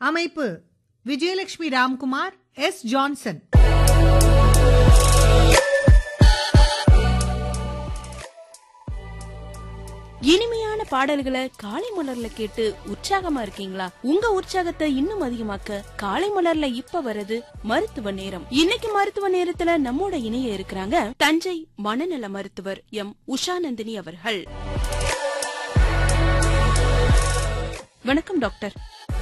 அமைப்பு Vijayalakshmi Ramkumar S Johnson இனிமையான பாடல்களை காலை மலர்ல கேட்டு உற்சாகமா இருக்கீங்களா உங்க உற்சாகத்தை இன்னும் அதிகமாக்க காலை மலர்ல இப்ப வருது மருத்துவ நேரம் இன்னைக்கு மருத்துவ நேரத்துல நம்மோட இணைய இருக்கிறாங்க தஞ்சை மனநல மருத்துவர் எம் உஷாநந்தினி அவர்கள் வணக்கம் டாக்டர்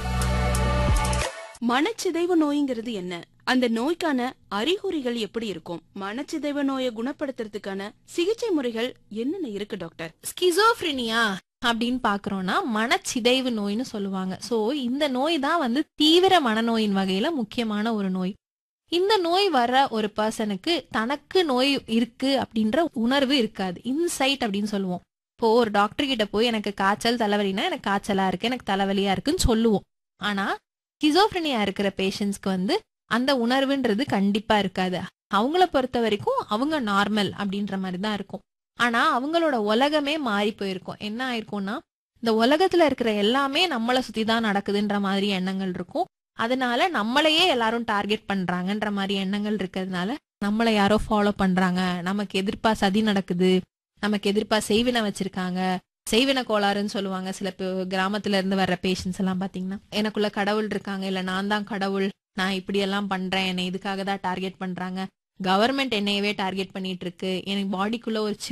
மனச்சிதைவு நோய்ங்கிறது என்ன அந்த நோய்க்கான அறிகுறிகள் எப்படி இருக்கும் மனச்சிதைவு நோயை குணப்படுத்துறதுக்கான சிகிச்சை முறைகள் என்னென்ன இருக்கு டாக்டர் ஸ்கிசோஃப்ரினியா அப்படின்னு பாக்குறோம்னா மனச்சிதைவு நோய்னு சொல்லுவாங்க சோ இந்த நோய் தான் வந்து தீவிர மனநோயின் வகையில முக்கியமான ஒரு நோய் இந்த நோய் வர ஒரு பர்சனுக்கு தனக்கு நோய் இருக்கு அப்படின்ற உணர்வு இருக்காது இன்சைட் அப்படின்னு சொல்லுவோம் இப்போ ஒரு டாக்டர் கிட்ட போய் எனக்கு காய்ச்சல் தலைவலினா எனக்கு காய்ச்சலா இருக்கு எனக்கு தலைவலியா இருக்குன்னு சொல்லுவோம் ஆனா ஸ்கிசோஃப்ரினியா இருக்கிற பேஷண்ட்ஸ்க்கு வந்து அந்த உணர்வுன்றது கண்டிப்பா இருக்காது அவங்கள பொறுத்த வரைக்கும் அவங்க நார்மல் அப்படின்ற மாதிரி தான் இருக்கும் ஆனா அவங்களோட உலகமே மாறி போயிருக்கும் என்ன ஆயிருக்கும்னா இந்த உலகத்துல இருக்கிற எல்லாமே நம்மளை சுத்தி தான் நடக்குதுன்ற மாதிரி எண்ணங்கள் இருக்கும் அதனால நம்மளையே எல்லாரும் டார்கெட் பண்றாங்கன்ற மாதிரி எண்ணங்கள் இருக்கிறதுனால நம்மளை யாரோ ஃபாலோ பண்றாங்க நமக்கு எதிர்ப்பா சதி நடக்குது நமக்கு எதிர்ப்பா செய்வினை வச்சிருக்காங்க செய்வின கோளாறுன்னு சொல்லுவாங்க சில பே- கிராமத்துல இருந்து வர்ற பேஷண்ட்ஸ் எல்லாம் பாத்தீங்கன்னா எனக்குள்ள கடவுள் இருக்காங்க இல்ல நான் தான் கடவுள் நான் இப்படி எல்லாம் பண்றேன் என்னை இதுக்காக தான் டார்கெட் பண்றாங்க கவர்மெண்ட் என்னையவே டார்கெட் பண்ணிட்டு இருக்கு எனக்கு பாடிக்குள்ள ஒரு chip